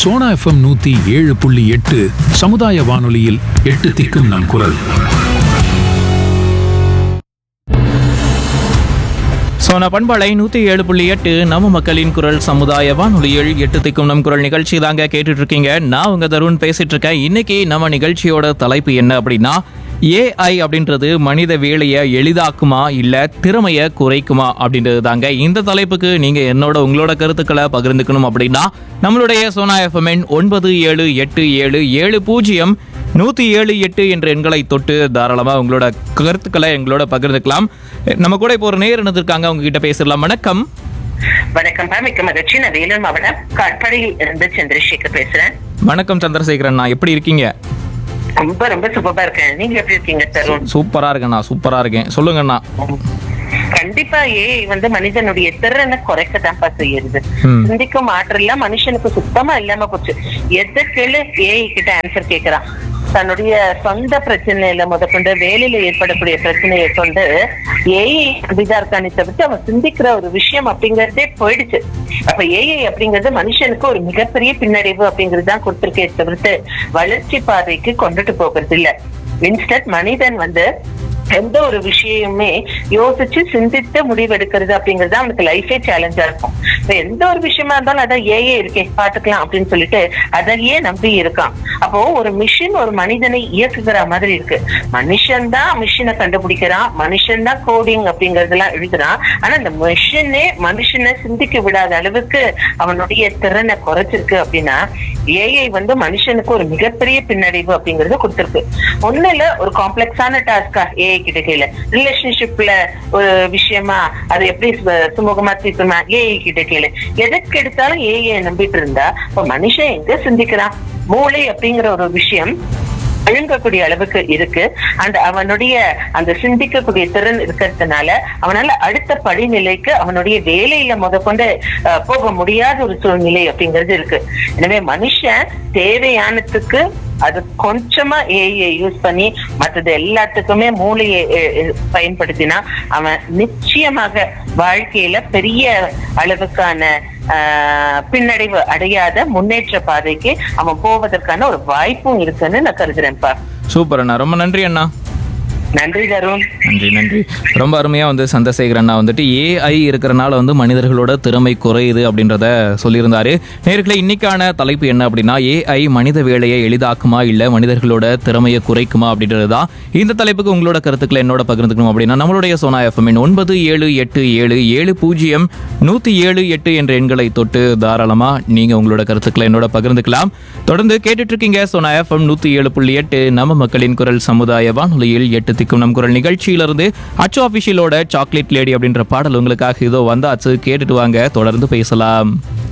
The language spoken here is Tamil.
சோனா எஃப்எம் நூத்தி ஏழு புள்ளி எட்டு சமுதாய வானொலியில் எட்டு திக்கும் நம் குரல் சோனா பண்பலை நூத்தி ஏழு புள்ளி எட்டு நம்ம மக்களின் குரல் சமுதாய வானொலியில் எட்டு திக்கும் நம் குரல் நிகழ்ச்சி தாங்க கேட்டுட்டு இருக்கீங்க நான் உங்க தருண் பேசிட்டு இருக்கேன் இன்னைக்கு நம்ம நிகழ்ச்சியோட தலைப்பு என்ன அப்படின்னா ஏஐ அப்படின்றது மனித வேலையை எளிதாக்குமா இல்ல திறமையை குறைக்குமா அப்படின்றது தாங்க இந்த தலைப்புக்கு நீங்க என்னோட உங்களோட கருத்துக்களை பகிர்ந்துக்கணும் அப்படின்னா நம்மளுடைய சோனா எஃப்எம்என் ஒன்பது ஏழு எட்டு ஏழு ஏழு பூஜ்ஜியம் நூற்றி ஏழு எட்டு என்ற எண்களை தொட்டு தாராளமாக உங்களோட கருத்துக்களை எங்களோட பகிர்ந்துக்கலாம் நம்ம கூட இப்போ ஒரு நேர் இருந்திருக்காங்க அவங்க கிட்ட பேசலாம் வணக்கம் வணக்கம் பா மிக்க மகிழ்ச்சி நான் வேலூர் மாவட்டம் காட்பாடியில் இருந்து சந்திரசேகர் பேசுறேன் வணக்கம் சந்திரசேகரன் நான் எப்படி இருக்கீங்க ரொம்ப ரொம்ப சூப்பரா இருக்கேன் நீங்க எப்படி இருக்கீங்க தருண் சூப்பரா இருக்கேண்ணா சூப்பரா இருக்கேன் சொல்லுங்கண்ணா கண்டிப்பா ஏஐ வந்து மனிதனுடைய திறனை குறைக்கத்தான்ப்பா செய்யுது ம். சிந்திக்கும் ஆற்றல்ல மனுஷனுக்கு சுத்தமா இல்லாம போச்சு எதுக்குள்ள ஏஐ கிட்ட ஆன்சர் கேக்குறான் தன்னுடைய சொந்த பிரச்சனையில முதற்கொண்டு வேலையில ஏற்படக்கூடிய பிரச்சனையை கொண்டு ஏஐ அப்படிதான் இருக்கானே தவிர்த்து அவன் சிந்திக்கிற ஒரு விஷயம் அப்படிங்கறதே போயிடுச்சு அப்ப ஏஐ அப்படிங்கிறது மனுஷனுக்கு ஒரு மிகப்பெரிய பின்னடைவு அப்படிங்கிறது தான் கொடுத்திருக்கே தவிர்த்து வளர்ச்சி பாதைக்கு கொண்டுட்டு போகிறது இல்ல இன்ஸ்டன்ட் மனிதன் வந்து எந்த ஒரு விஷயமுமே யோசிச்சு சிந்தித்து முடிவெடுக்கிறது அப்படிங்கிறது அவனுக்கு லைஃபே சேலஞ்சா இருக்கும் இப்ப எந்த ஒரு விஷயமா இருந்தாலும் அதான் ஏஏ இருக்கே பாத்துக்கலாம் அப்படின்னு சொல்லிட்டு அதையே நம்பி இருக்கான் அப்போ ஒரு மிஷின் ஒரு மனிதனை இயக்குகிற மாதிரி இருக்கு மனுஷன் தான் மிஷினை கண்டுபிடிக்கிறான் மனுஷன் தான் கோடிங் அப்படிங்கறதெல்லாம் எழுதுறான் ஆனா இந்த மிஷினே மனுஷனை சிந்திக்க விடாத அளவுக்கு அவனுடைய திறனை குறைச்சிருக்கு அப்படின்னா ஏஐ வந்து மனுஷனுக்கு ஒரு மிகப்பெரிய பின்னடைவு அப்படிங்கறது கொடுத்திருக்கு ஒண்ணுல ஒரு காம்ப்ளெக்ஸான டாஸ்கா ஏஐ கிட்ட கேளு ரிலேஷன்ஷிப்ல ஒரு விஷயமா அதை எப்படி சு- சுமூகமா தீர்க்கணுமா ஏஐ கிட்ட கேளு எதுக்கு எடுத்தாலும் ஏஐ நம்பிட்டு இருந்தா இப்ப மனுஷன் எங்க சிந்திக்கிறான் மூளை அப்படிங்கிற ஒரு விஷயம் அழுங்கக்கூடிய அளவுக்கு இருக்கு அந்த அவனுடைய அந்த சிந்திக்கக்கூடிய திறன் இருக்கிறதுனால அவனால அடுத்த படிநிலைக்கு அவனுடைய வேலையில முதற்கொண்டு அஹ், போக முடியாத ஒரு சூழ்நிலை அப்படிங்கிறது இருக்கு எனவே மனுஷன் தேவையானதுக்கு அது கொஞ்சமா ஏஐ யூஸ் பண்ணி மற்றது எல்லாத்துக்குமே மூளையை அஹ், அஹ், பயன்படுத்தினா அவன் நிச்சயமாக வாழ்க்கையில பெரிய அளவுக்கான ஆஹ், பின்னடைவு அடையாத முன்னேற்ற பாதைக்கு அவன் போவதற்கான ஒரு வாய்ப்பும் இருக்குன்னு நான் கருதுறேன்ப்பா சூப்பர் அண்ணா ரொம்ப நன்றி அண்ணா நன்றி தருண் நன்றி நன்றி ரொம்ப அருமையாக வந்து சந்திரசேகர் அண்ணா வந்துட்டு ஏஐ இருக்கிறனால வந்து மனிதர்களோட திறமை குறையுது அப்படின்றத சொல்லியிருந்தாரு நேர்களை இன்னைக்கான தலைப்பு என்ன அப்படின்னா ஏஐ மனித வேலையை எளிதாக்குமா இல்லை மனிதர்களோட திறமையை குறைக்குமா அப்படின்றது தான் இந்த தலைப்புக்கு உங்களோட கருத்துக்களை என்னோட பகிர்ந்துக்கணும் அப்படின்னா நம்மளுடைய சோனா எஃப்எம்மின் ஒன்பது ஏழு எட்டு ஏழு ஏழு பூஜ்ஜியம் நூற்றி ஏழு எட்டு என்ற எண்களை தொட்டு தாராளமாக நீங்கள் உங்களோட கருத்துக்களை என்னோட பகிர்ந்துக்கலாம் தொடர்ந்து கேட்டுட்டு இருக்கீங்க சோனா எஃப்எம் நூற்றி ஏழு புள்ளி எட்டு நம்ம மக்களின் குரல் சமுதாய வானொலியில் எட்டு திக்கும் நம் குரல் நிகழ்ச்சியிலிருந்து அச்சு ஆஃபிஷியலோட சாக்லேட் லேடி அப்படின்ற பாடல் உங்களுக்காக இதோ வந்தாச்சு கேட்டுட்டு வாங்க தொடர்ந்து பேசலாம்